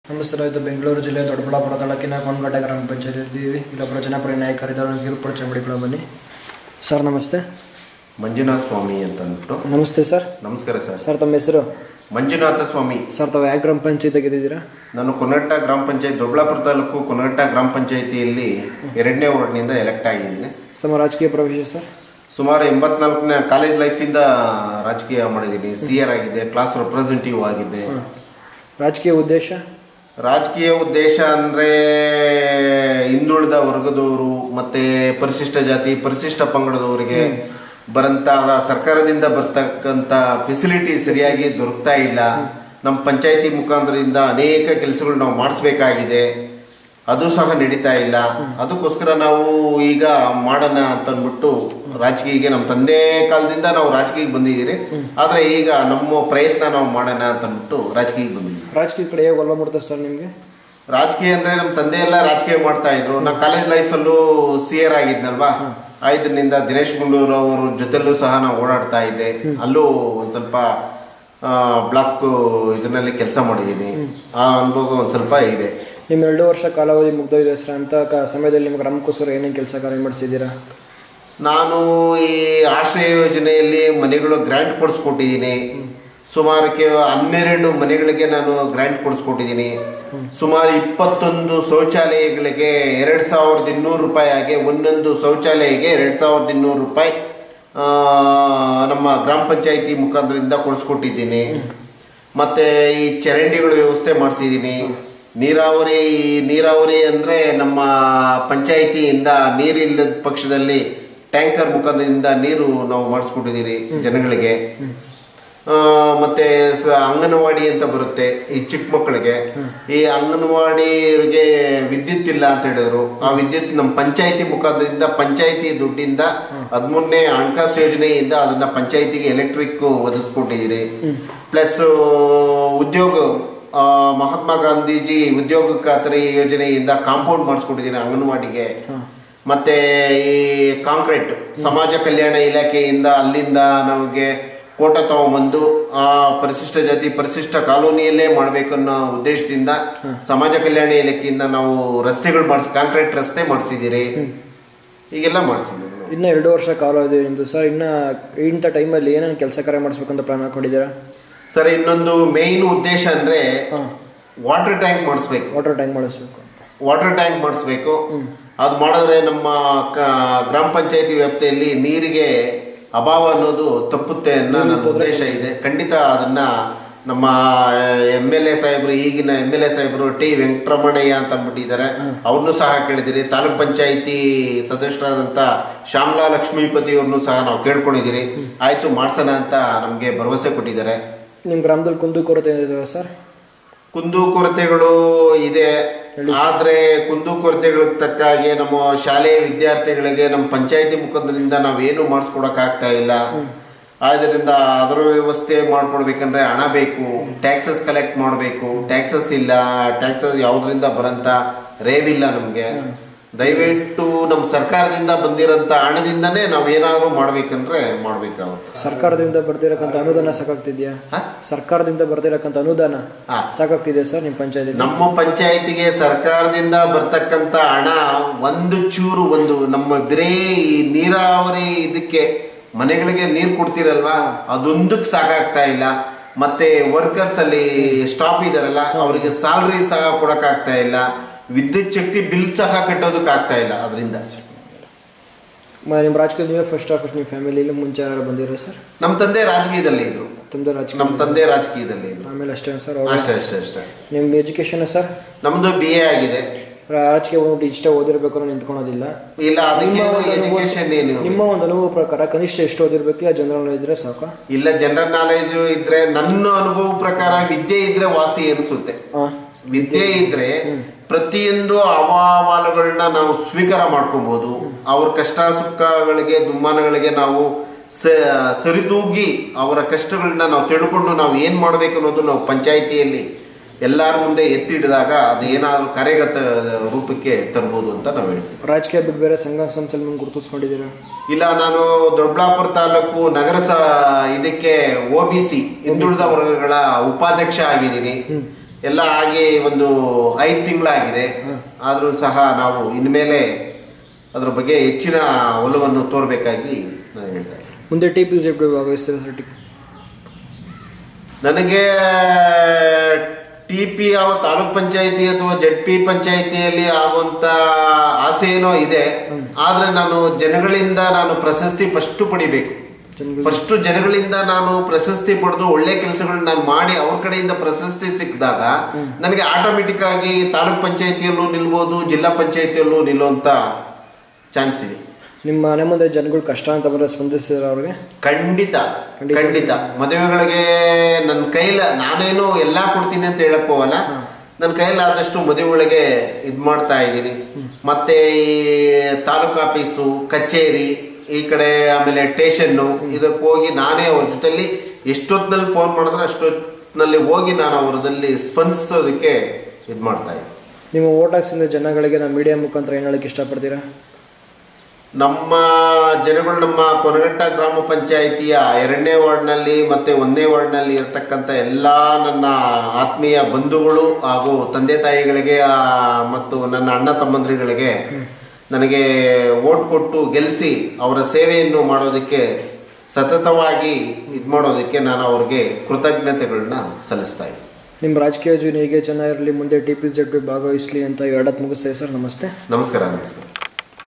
ನಮಸ್ತೆ ರೈತ ಬೆಂಗಳೂರು ಜಿಲ್ಲೆ ದೊಡ್ಡಬಳ್ಳಾಪುರ ತಾಲೂಕಿನ ಕೊಂಡಗಟ್ಟೆ ಗ್ರಾಮ ಪಂಚಾಯತ್ ಇದ್ದೀವಿ ಇಲ್ಲೊಬ್ಬರು ಜನಪ್ರಿಯ ನಾಯಕರಿದ್ದಾರೆ ಕಿರು ಪರಿಚಯ ಮಾಡಿಕೊಳ್ಳೋ ಬನ್ನಿ ಸರ್ ನಮಸ್ತೆ ಮಂಜುನಾಥ ಸ್ವಾಮಿ ಅಂತ ಅಂದ್ಬಿಟ್ಟು ನಮಸ್ತೆ ಸರ್ ನಮಸ್ಕಾರ ಸರ್ ಸರ್ ತಮ್ಮ ಹೆಸರು ಮಂಜುನಾಥ ಸ್ವಾಮಿ ಸರ್ ತಾವು ಯಾವ ಗ್ರಾಮ ಪಂಚಾಯತ್ ಗೆದ್ದಿದ್ದೀರಾ ನಾನು ಕೊನಗಟ್ಟ ಗ್ರಾಮ ಪಂಚಾಯತ್ ದೊಡ್ಡಬಳ್ಳಾಪುರ ತಾಲೂಕು ಕೊನಗಟ್ಟ ಗ್ರಾಮ ಪಂಚಾಯತಿಯಲ್ಲಿ ಎರಡನೇ ವಾರ್ಡ್ನಿಂದ ಎಲೆಕ್ಟ್ ಆಗಿದ್ದೀನಿ ತಮ್ಮ ರಾಜಕೀಯ ಪ್ರವೇಶ ಸರ್ ಸುಮಾರು ಎಂಬತ್ನಾಲ್ಕನೇ ಕಾಲೇಜ್ ಲೈಫಿಂದ ರಾಜಕೀಯ ಮಾಡಿದ್ದೀನಿ ಸಿ ಆರ್ ಆಗಿದ್ದೆ ಕ್ಲಾಸ್ ರೆಪ್ರೆಸೆಂಟೇಟಿವ್ ಆಗಿದ್ದೆ ರಾಜಕೀಯ ಉದ್ದೇಶ ರಾಜಕೀಯ ಉದ್ದೇಶ ಅಂದರೆ ಹಿಂದುಳಿದ ವರ್ಗದವರು ಮತ್ತೆ ಪರಿಶಿಷ್ಟ ಜಾತಿ ಪರಿಶಿಷ್ಟ ಪಂಗಡದವರಿಗೆ ಬರಂತ ಸರ್ಕಾರದಿಂದ ಬರ್ತಕ್ಕಂಥ ಫೆಸಿಲಿಟಿ ಸರಿಯಾಗಿ ದೊರಕ್ತಾ ಇಲ್ಲ ನಮ್ಮ ಪಂಚಾಯತಿ ಮುಖಾಂತರದಿಂದ ಅನೇಕ ಕೆಲಸಗಳು ನಾವು ಮಾಡಿಸ್ಬೇಕಾಗಿದೆ ಅದು ಸಹ ನಡೀತಾ ಇಲ್ಲ ಅದಕ್ಕೋಸ್ಕರ ನಾವು ಈಗ ಮಾಡೋಣ ಅಂತ ಅಂದ್ಬಿಟ್ಟು ರಾಜಕೀಯಕ್ಕೆ ನಮ್ಮ ತಂದೆ ಕಾಲದಿಂದ ನಾವು ರಾಜಕೀಯಕ್ಕೆ ಬಂದಿದ್ದೀರಿ ಆದರೆ ಈಗ ನಮ್ಮ ಪ್ರಯತ್ನ ನಾವು ಮಾಡೋಣ ಅಂತ ಅಂದ್ಬಿಟ್ಟು ರಾಜಕೀಯಕ್ಕೆ ಬಂದಿದ್ದೀವಿ ರಾಜಕೀಯ ಕಡೆ ಹೇಗೆ ಒಲ್ಲ ಮಾಡ್ತಾರೆ ಸರ್ ನಿಮಗೆ ರಾಜಕೀಯ ಅಂದ್ರೆ ನಮ್ಮ ತಂದೆ ಎಲ್ಲ ರಾಜಕೀಯ ಮಾಡ್ತಾ ಇದ್ರು ನಾ ಕಾಲೇಜ್ ಲೈಫಲ್ಲೂ ಸಿ ಆರ್ ಆಗಿದ್ನಲ್ವಾ ಐದರಿಂದ ದಿನೇಶ್ ಗುಂಡೂರು ಅವ್ರ ಜೊತೆಲೂ ಸಹ ನಾವು ಓಡಾಡ್ತಾ ಇದ್ದೆ ಅಲ್ಲೂ ಒಂದ್ ಸ್ವಲ್ಪ ಬ್ಲಾಕ್ ಇದರಲ್ಲಿ ಕೆಲಸ ಮಾಡಿದ್ದೀನಿ ಆ ಅನುಭವ ಒಂದ್ ಸ್ವಲ್ಪ ಇದೆ ನಿಮ್ಮ ಎರಡು ವರ್ಷ ಕಾಲಾವಧಿ ಮುಗ್ದೋಗಿದೆ ಸರ್ ಅಂತ ಕ- ಸಮಯದಲ್ಲಿ ನಿಮ್ಗೆ ಗ್ರಾಮಕ್ಕೋಸ್ಕರ ಏನೇನು ಕೆಲಸ ಕಾರ್ಯ ಮಾಡಿಸಿದ್ದೀರಾ ನಾನು ಈ ಆಶ್ರಯ ಯೋಜನೆಯಲ್ಲಿ ಮನೆಗಳು ಗ್ರ್ಯಾಂಟ್ ಕೊಡಿಸ್ಕೊಟ್ಟಿದ್ದೀನಿ ಸುಮಾರಕ್ಕೆ ಹನ್ನೆರಡು ಮನೆಗಳಿಗೆ ನಾನು ಗ್ರ್ಯಾಂಟ್ ಕೊಡಿಸ್ಕೊಟ್ಟಿದ್ದೀನಿ ಸುಮಾರು ಇಪ್ಪತ್ತೊಂದು ಶೌಚಾಲಯಗಳಿಗೆ ಎರಡು ಸಾವಿರದ ಇನ್ನೂರು ರೂಪಾಯಿ ಹಾಗೆ ಒಂದೊಂದು ಶೌಚಾಲಯಕ್ಕೆ ಎರಡು ಸಾವಿರದ ಇನ್ನೂರು ರೂಪಾಯಿ ಆ, ನಮ್ಮ ಗ್ರಾಮ ಪಂಚಾಯಿತಿ ಮುಖಾಂತರದಿಂದ ಕೊಡಿಸ್ಕೊಟ್ಟಿದ್ದೀನಿ ಮತ್ತೆ ಈ ಚರಂಡಿಗಳು ವ್ಯವಸ್ಥೆ ಮಾಡಿಸಿದ್ದೀನಿ ನೀರಾವರಿ ನೀರಾವರಿ ಅಂದರೆ ನಮ್ಮ ಪಂಚಾಯಿತಿಯಿಂದ ನೀರಿಲ್ಲದ ಪಕ್ಷದಲ್ಲಿ ಟ್ಯಾಂಕರ್ ಮುಖಾಂತರದಿಂದ ನೀರು ನಾವು ಮಾಡಿಸ್ಕೊಟ್ಟಿದ್ದೀರಿ ಜನಗಳಿಗೆ ಆ, ಮತ್ತೆ ಸ- ಅಂಗನವಾಡಿ ಅಂತ ಬರುತ್ತೆ ಈ ಚಿಕ್ಕ ಮಕ್ಕಳಿಗೆ ಈ ಅಂಗನವಾಡಿಯವರಿಗೆ ವಿದ್ಯುತ್ ಇಲ್ಲ ಅಂತ ಹೇಳಿದ್ರು ಆ ವಿದ್ಯುತ್ ನಮ್ಮ ಪಂಚಾಯಿತಿ ಮುಖಾಂತರದಿಂದ ಪಂಚಾಯಿತಿ ದುಡ್ಡಿಂದ ಹದಿಮೂರನೇ ಹಣಕಾಸು ಯೋಜನೆಯಿಂದ ಅದನ್ನ ಪಂಚಾಯಿತಿಗೆ ಎಲೆಕ್ಟ್ರಿಕ್ ಒದಗಿಸ್ಕೊಟ್ಟಿದ್ದೀರಿ ಪ್ಲಸ್ ಉದ್ಯೋಗ ಆ, ಮಹಾತ್ಮ ಗಾಂಧೀಜಿ ಉದ್ಯೋಗ ಖಾತರಿ ಯೋಜನೆಯಿಂದ ಕಾಂಪೌಂಡ್ ಮಾಡಿಸ್ಕೊಟ್ಟಿದ್ದೀನಿ ಅಂಗನವಾಡಿಗೆ ಮತ್ತೆ ಈ ಕಾಂಕ್ರೀಟ್ ಸಮಾಜ ಕಲ್ಯಾಣ ಇಲಾಖೆಯಿಂದ ಅಲ್ಲಿಂದ ನಮಗೆ ಕೋಟ ತಗೊಂಬಂದು ಆ ಪರಿಶಿಷ್ಟ ಜಾತಿ ಪರಿಶಿಷ್ಟ ಕಾಲೋನಿಯಲ್ಲೇ ಮಾಡ್ಬೇಕನ್ನೋ ಉದ್ದೇಶದಿಂದ ಸಮಾಜ ಕಲ್ಯಾಣ ಇಲಾಖೆಯಿಂದ ನಾವು ರಸ್ತೆಗಳು ಮಾಡಿಸಿ ಕಾಂಕ್ರೀಟ್ ರಸ್ತೆ ಮಾಡಿಸಿದ್ದೀರಿ ಈಗೆಲ್ಲ ಮಾಡಿಸಿದ್ದೀರಿ ಇನ್ನು ಎರಡು ವರ್ಷ ಕಾಲಾವಧಿ ನಿಮ್ಮದು ಸರ್ ಇನ್ನು ಇಂಥ ಟೈಮಲ್ಲಿ ಏನೇನು ಕೆಲಸ ಕಾರ್ಯ ಮಾಡಿಸ್ಬೇಕಂತ ಪ್ಲಾನ್ ಹಾಕೊಂಡಿದ್ದೀರಾ ಸರ್ ಇನ್ನೊಂದು ಮೇಯ್ನ್ ಉದ್ದೇಶ ಅಂದ್ರೆ ಹಾಂ ವಾಟರ್ ಟ್ಯಾಂಕ್ ಮಾಡಿಸ್ಬೇಕು ವಾಟರ್ ಟ್ಯಾಂಕ್ ಮಾಡಿಸ್ಬೇಕು ವಾಟರ್ ಟ್ಯಾಂಕ್ ಮಾಡಿಸ್ಬೇಕು ಅದು ಮಾಡಿದ್ರೆ ನಮ್ಮ ಕ- ಗ್ರಾಮ ಪಂಚಾಯತಿ ವ್ಯಾಪ್ತಿಯಲ್ಲಿ ನೀರಿಗೆ ಅಭಾವ ಅನ್ನೋದು ತಪ್ಪುತ್ತೆ ಅನ್ನೋ ನನ್ನ ಉದ್ದೇಶ ಇದೆ ಖಂಡಿತ ಅದನ್ನ ನಮ್ಮ ಎಮ್ ಎಲ್ ಎ ಸಾಹೇಬರು ಈಗಿನ ಎಮ್ ಎಲ್ ಎ ಸಾಹೇಬರು ಟಿ ವೆಂಕಟರಮಣಯ್ಯ ಅಂತ ಅಂದ್ಬಿಟ್ಟಿದ್ದಾರೆ ಅವ್ರನ್ನೂ ಸಹ ಕೇಳಿದಿರಿ ತಾಲೂಕ್ ಪಂಚಾಯತಿ ಸದಸ್ಯರಾದಂಥ ಶ್ಯಾಮಲಾ ಲಕ್ಷ್ಮೀಪತಿ ಅವ್ರನ್ನೂ ಸಹ ನಾವು ಕೇಳ್ಕೊಂಡಿದ್ದೀರಿ ಆಯ್ತು ಮಾಡ್ಸೋಣ ಅಂತ ನಮಗೆ ಭರವಸೆ ಕೊಟ್ಟಿದ್ದಾರೆ ನಿಮ್ಮ ಗ್ರಾಮದಲ್ಲಿ ಕುಂದು ಕೊರತೆ ಇದಾವೆ ಸರ್ ಕುಂದು ಕೊರತೆಗಳು ಇದೆ ಆದ್ರೆ ಕುಂದು ಕೊರತೆಗಳಿಗೆ ತಕ್ಕ ಹಾಗೆ ನಮ್ಮ ಶಾಲೆಯ ವಿದ್ಯಾರ್ಥಿಗಳಿಗೆ ನಮ್ಮ ಪಂಚಾಯತಿ ಮುಖಂಡರಿಂದ ನಾವೇನು ಮಾಡಿಸ್ಕೊಡಕ್ ಆಗ್ತಾ ಇಲ್ಲ ಆದ್ರಿಂದ ಅದರ ವ್ಯವಸ್ಥೆ ಮಾಡ್ಕೊಡ್ಬೇಕಂದ್ರೆ ಹಣ ಬೇಕು ಟ್ಯಾಕ್ಸಸ್ ಕಲೆಕ್ಟ್ ಮಾಡಬೇಕು ಟ್ಯಾಕ್ಸಸ್ ಇಲ್ಲ ಟ್ಯಾಕ್ಸಸ್ ಯಾವ್ದ್ರಿಂದ ಬರಂತ ರೇವ್ ಇಲ್ಲ ನಮ್ಗೆ ದಯವಿಟ್ಟು ನಮ್ಮ ಸರ್ಕಾರದಿಂದ ಬಂದಿರೋಂಥ ಹಣದಿಂದನೇ ನಾವೇನಾದ್ರೂ ಮಾಡ್ಬೇಕಂದ್ರೆ ಮಾಡ್ಬೇಕಾಗುತ್ತೆ ಸರ್ಕಾರದಿಂದ ಬರ್ತಿರಕ್ಕಂಥ ಅನುದಾನ ಸಾಕಾಗ್ತಿದ್ಯಾ ಹಾ? ಸರ್ಕಾರದಿಂದ ಬರ್ತಿರಕ್ಕಂಥ ಅನುದಾನ ಹಾ. ಸಾಕಾಗ್ತಿದೆಯಾ ಸರ್ ನಿಮ್ಮ ಪಂಚಾಯತಿ ನಮ್ಮ ಪಂಚಾಯತಿಗೆ ಸರ್ಕಾರದಿಂದ ಬರ್ತಕ್ಕಂತ ಹಣ ಒಂದು ಚೂರು ಒಂದು ನಮ್ಮ ಬರೇ ಈ ನೀರಾವರಿ ಇದಕ್ಕೆ ಮನೆಗಳಿಗೆ ನೀರು ಕೊಡ್ತಿರಲ್ವಾ ಅದೊಂದಕ್ಕೆ ಸಾಕಾಗ್ತಾ ಇಲ್ಲ ಮತ್ತೆ ವರ್ಕರ್ಸ್ ಅಲ್ಲಿ ಸ್ಟಾಪ್ ಇದಾರಲ್ಲ ಅವರಿಗೆ ಸ್ಯಾಲ್ರಿ ಸಹ ಕೊಡಕ್ಕಾಗ್ತಾ ಇಲ್ಲ ವಿದ್ಯುತ್ ಶಕ್ತಿ ಬಿಲ್ ಸಹ ಕಟ್ಟೋದಕ್ಕೆ ಆಗ್ತಾ ಇಲ್ಲ ಅದರಿಂದ ನಿಮ್ಮ ರಾಜಕೀಯ ನೀವೇ ಫಸ್ಟ್ ಆಫ್ ನಿಮ್ಮ ಫ್ಯಾಮಿಲಿಲಿ ಮುಂಚೆ ಯಾರು ಬಂದಿರೋ ಸರ್ ನಮ್ಮ ತಂದೆ ರಾಜಕೀಯದಲ್ಲಿ ಇದ್ರು ತಮ್ಮದು ರಾಜಕೀಯ ನಮ್ಮ ತಂದೆ ರಾಜಕೀಯದಲ್ಲಿ ಇದ್ರು ಆಮೇಲೆ ಅಷ್ಟೇ ಸರ್ ಅಷ್ಟೇ ಅಷ್ಟೇ ಅಷ್ಟೇ ನಿಮ್ಮ ಎಜುಕೇಶನ್ ಸರ್ ನಮ್ದು ಬಿ ಎ ಆಗಿದೆ ರಾಜಕೀಯ ಹೋಗ್ಬಿಟ್ಟು ಇಷ್ಟ ಓದಿರ್ಬೇಕು ಅನ್ನೋ ನಿಂತ್ಕೊಳೋದಿಲ್ಲ ಇಲ್ಲ ಅದಕ್ಕೆ ನಿಮ್ಮ ಒಂದು ಎಜುಕೇಶನ್ ಏನು ನಿಮ್ಮ ಒಂದು ಅನುಭವ ಪ್ರಕಾರ ಕನಿಷ್ಠ ಎಷ್ಟು ಓದಿರ್ಬೇಕು ಜನರಲ್ ಇದ್ರೆ ಸಾಕು ಇಲ್ಲ ಜನರಲ್ ನಾಲೆಜ್ ಇದ್ರೆ ನನ್ನ ಅನುಭವ ಪ್ರಕಾರ ವಿದ್ಯೆ ಇದ್ರೆ ವಾಸಿ ಅನಿಸುತ್ತೆ ಹಾಂ ವಿದ್ಯೆ ಇದ್ರೆ ಪ್ರತಿಯೊಂದು ಹವಾಮಾನಗಳನ್ನ ನಾವು ಸ್ವೀಕಾರ ಮಾಡ್ಕೋಬಹುದು ಅವ್ರ ಕಷ್ಟ ಸುಖಗಳಿಗೆ ದುಮ್ಮಾನಗಳಿಗೆ ನಾವು ಸ- ಸರಿದೂಗಿ ಅವರ ಕಷ್ಟಗಳನ್ನ ನಾವು ತಿಳ್ಕೊಂಡು ನಾವು ಏನ್ ಮಾಡ್ಬೇಕು ಅನ್ನೋದು ನಾವು ಪಂಚಾಯಿತಿಯಲ್ಲಿ ಎಲ್ಲರ ಮುಂದೆ ಎತ್ತಿಡಿದಾಗ ಅದು ಏನಾದ್ರು ಕಾರ್ಯಗತ ರೂಪಕ್ಕೆ ತರ್ಬೋದು ಅಂತ ನಾವು ಹೇಳ್ತೀವಿ ರಾಜಕೀಯ ಬಿಟ್ಟು ಬೇರೆ ಸಂಘ ಸಂಸ್ಥೆಯಲ್ಲಿ ಮುಂದೆ ಗುರುತಿಸ್ಕೊಂಡಿದ್ದೀರಾ ಇಲ್ಲ ನಾನು ದೊಡ್ಡಬಳ್ಳಾಪುರ ತಾಲೂಕು ನಗರ ಸ ಇದಕ್ಕೆ ಒ ಬಿ ಸಿ ಹಿಂದುಳಿದ ವರ್ಗಗಳ ಉಪಾಧ್ಯಕ್ಷ ಆಗಿದ್ದೀನಿ ಎಲ್ಲ ಆಗಿ ಒಂದು ಐದು ತಿಂಗಳಾಗಿದೆ ಆದರೂ ಸಹ ನಾವು ಇನ್ಮೇಲೆ ಅದ್ರ ಬಗ್ಗೆ ಹೆಚ್ಚಿನ ಒಲವನ್ನು ತೋರಬೇಕಾಗಿ ನಾನು ಹೇಳ್ತಾ ಇದ್ದೀನಿ ಮುಂದೆ ಟಿ ಪಿ ಜೆಡ್ ಭಾಗವಹಿಸ್ತೀರಾ ಸರ್ ಟಿ ನನಗೆ ಟಿ ಪಿ ಯಾವ ತಾಲೂಕ್ ಪಂಚಾಯತಿ ಅಥವಾ ಜೆಡ್ ಪಿ ಪಂಚಾಯತಿಯಲ್ಲಿ ಆಗುವಂತ ಆಸೆ ಏನೋ ಇದೆ ಆದ್ರೆ ನಾನು ಜನಗಳಿಂದ ನಾನು ಪ್ರಶಸ್ತಿ ಫಸ್ಟ್ ಪಡಿಬೇಕು ಜನಗಳು ಫಸ್ಟ್ ಜನಗಳಿಂದ ನಾನು ಪ್ರಶಸ್ತಿ ಪಡೆದು ಒಳ್ಳೆ ಕೆಲಸಗಳನ್ನ ನಾನು ಮಾಡಿ ಅವ್ರ ಕಡೆಯಿಂದ ಪ್ರಶಸ್ತಿ ಸಿಕ್ಕಿದಾಗ ನನಗೆ ಆಟೋಮೆಟಿಕ್ ಆಗಿ ತಾಲೂಕ್ ಪಂಚಾಯತಿಯಲ್ಲೂ ನಿಲ್ಬೋದು ಜಿಲ್ಲಾ ಪಂಚಾಯತಿಯಲ್ಲೂ ನಿಲ್ಲುವಂತ ಚಾನ್ಸ್ ಇದೆ ನಿಮ್ಮ ಮನೆ ಮುಂದೆ ಜನಗಳು ಕಷ್ಟ ಅಂತ ಬಂದರೆ ಸ್ಪಂದಿಸಿದ್ರೆ ಅವ್ರಿಗೆ ಖಂಡಿತ ಖಂಡಿತ. ಖಂಡಿತ ಮದುವೆಗಳಿಗೆ ನನ್ನ ಕೈಲ ನಾನೇನು ಎಲ್ಲಾ ಕೊಡ್ತೀನಿ ಅಂತ ಹೇಳಕ್ ಹೋಗಲ್ಲ ನನ್ನ ಕೈಲಾದಷ್ಟು ಮದುವೆಗಳಿಗೆ ಇದ್ ಮಾಡ್ತಾ ಇದ್ದೀನಿ ಮತ್ತೆ ಈ ತಾಲೂಕು ಆಫೀಸು ಕಚೇರಿ ಈ ಕಡೆ ಆಮೇಲೆ ಸ್ಟೇಷನ್ನು ಇದಕ್ಕೆ ಹೋಗಿ ನಾನೇ ಅವ್ರ ಜೊತೆಲಿ ಎಷ್ಟೊತ್ತಿನಲ್ಲಿ ಫೋನ್ ಮಾಡಿದ್ರೆ ಅಷ್ಟೊತ್ತಿನಲ್ಲಿ ಹೋಗಿ ನಾನು ಅವರದಲ್ಲಿ ಸ್ಪಂದಿಸೋದಕ್ಕೆ ಇದು ಮಾಡ್ತಾ ಇದ್ದೀನಿ ನಿಮ್ಮ ಓಟ್ ಹಾಕ್ಸಿದ ಜನಗಳಿಗೆ ನಾವು ಮೀಡಿಯಾ ಮುಖಾಂತರ ಏನು ಹೇಳಕ್ಕೆ ಇಷ್ಟಪಡ್ತೀರಾ ನಮ್ಮ ಜನಗಳು ನಮ್ಮ ಕೊನಗಟ್ಟ ಗ್ರಾಮ ಪಂಚಾಯಿತಿಯ ಎರಡನೇ ವಾರ್ಡ್ನಲ್ಲಿ ಮತ್ತೆ ಒಂದನೇ ವಾರ್ಡ್ನಲ್ಲಿ ಇರತಕ್ಕಂಥ ಎಲ್ಲ ನನ್ನ ಆತ್ಮೀಯ ಬಂಧುಗಳು ಹಾಗೂ ತಂದೆ ತಾಯಿಗಳಿಗೆ ಆ, ಮತ್ತು ನನ್ನ ಅಣ್ಣ ತಮ್ಮಂದ್ರಿಗಳಿಗೆ ನನಗೆ ಓಟ್ ಕೊಟ್ಟು ಗೆಲ್ಲಿಸಿ ಅವರ ಸೇವೆಯನ್ನು ಮಾಡೋದಕ್ಕೆ ಸತತವಾಗಿ ಇದು ಮಾಡೋದಕ್ಕೆ ನಾನು ಅವ್ರಿಗೆ ಕೃತಜ್ಞತೆಗಳನ್ನ ಸಲ್ಲಿಸ್ತಾ ಇದ್ದೀನಿ ನಿಮ್ಮ ರಾಜಕೀಯ ಜೀವನ ಹೀಗೆ ಚೆನ್ನಾಗಿರಲಿ ಮುಂದೆ ಟಿ ಪಿ ಜೆಡ್ ಭಾಗವಹಿಸಲಿ ಅಂತ ಎರಡತ್ತು ಮುಗಿಸ್ತೀವಿ ಸರ್ ನಮಸ್ತೆ ನಮಸ್ಕಾರ ನಮಸ್ಕಾರ